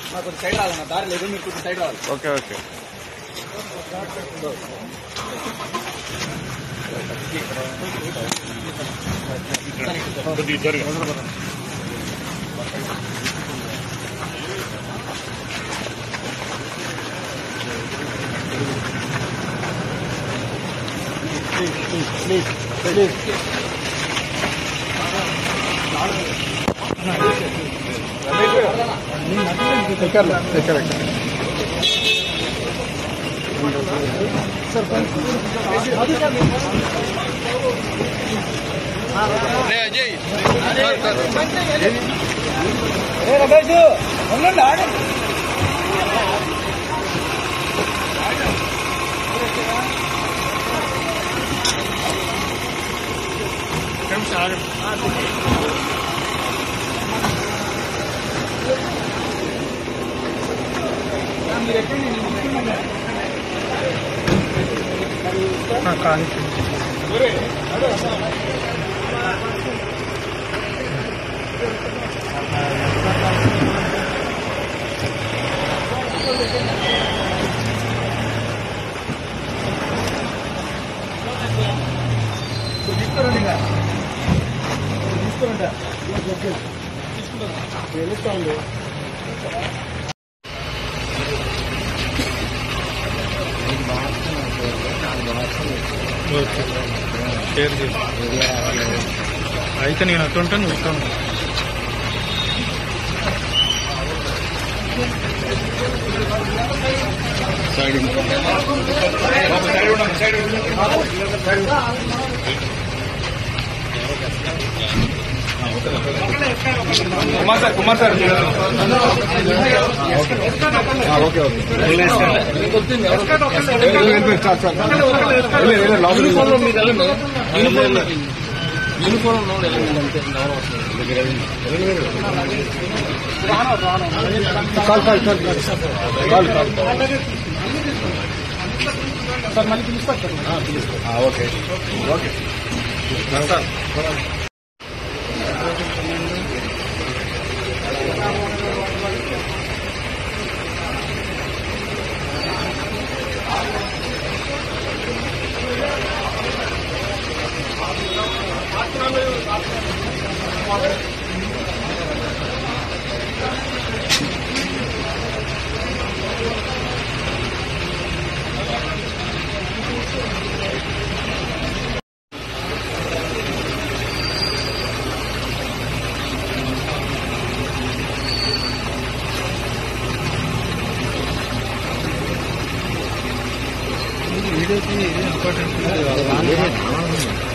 నాకు కొంచెం సైడ్ రావాలన్న దారి లేదు మీరు కొంచెం సైడ్ రావాలి ఓకే ఓకే ఓకే షేర్ చేసి అయితే నేను అట్లుంటే నువ్వు ఇట్లా ఉండు. Kumar sir Kumar sir okay okay call call call call call okay okay వీడియోకి ఇది ఇంపార్టెంట్